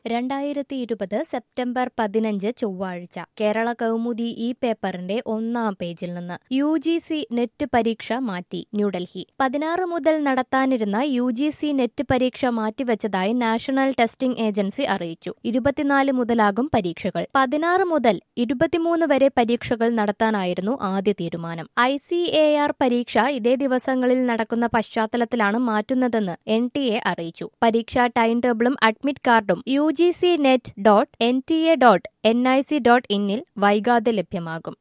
രണ്ടായിരത്തി ഇരുപത് സെപ്റ്റംബർ പതിനഞ്ച് ചൊവ്വാഴ്ച കേരള കൗമുദി ഈ പേപ്പറിന്റെ ഒന്നാം പേജിൽ നിന്ന് യു ജി സി നെറ്റ് പരീക്ഷ മാറ്റി ന്യൂഡൽഹി പതിനാറ് മുതൽ നടത്താനിരുന്ന യു ജി സി നെറ്റ് പരീക്ഷ മാറ്റിവെച്ചതായി നാഷണൽ ടെസ്റ്റിംഗ് ഏജൻസി അറിയിച്ചു ഇരുപത്തിനാല് മുതലാകും പരീക്ഷകൾ പതിനാറ് മുതൽ ഇരുപത്തിമൂന്ന് വരെ പരീക്ഷകൾ നടത്താനായിരുന്നു ആദ്യ തീരുമാനം ഐ സി എ ആർ പരീക്ഷ ഇതേ ദിവസങ്ങളിൽ നടക്കുന്ന പശ്ചാത്തലത്തിലാണ് മാറ്റുന്നതെന്ന് എൻ ടി എ അറിയിച്ചു പരീക്ഷാ ടൈം ടേബിളും അഡ്മിറ്റ് കാർഡും U G C net dot N T A dot N I C dot ഇന്നിൽ വൈകാതെ ലഭ്യമാകും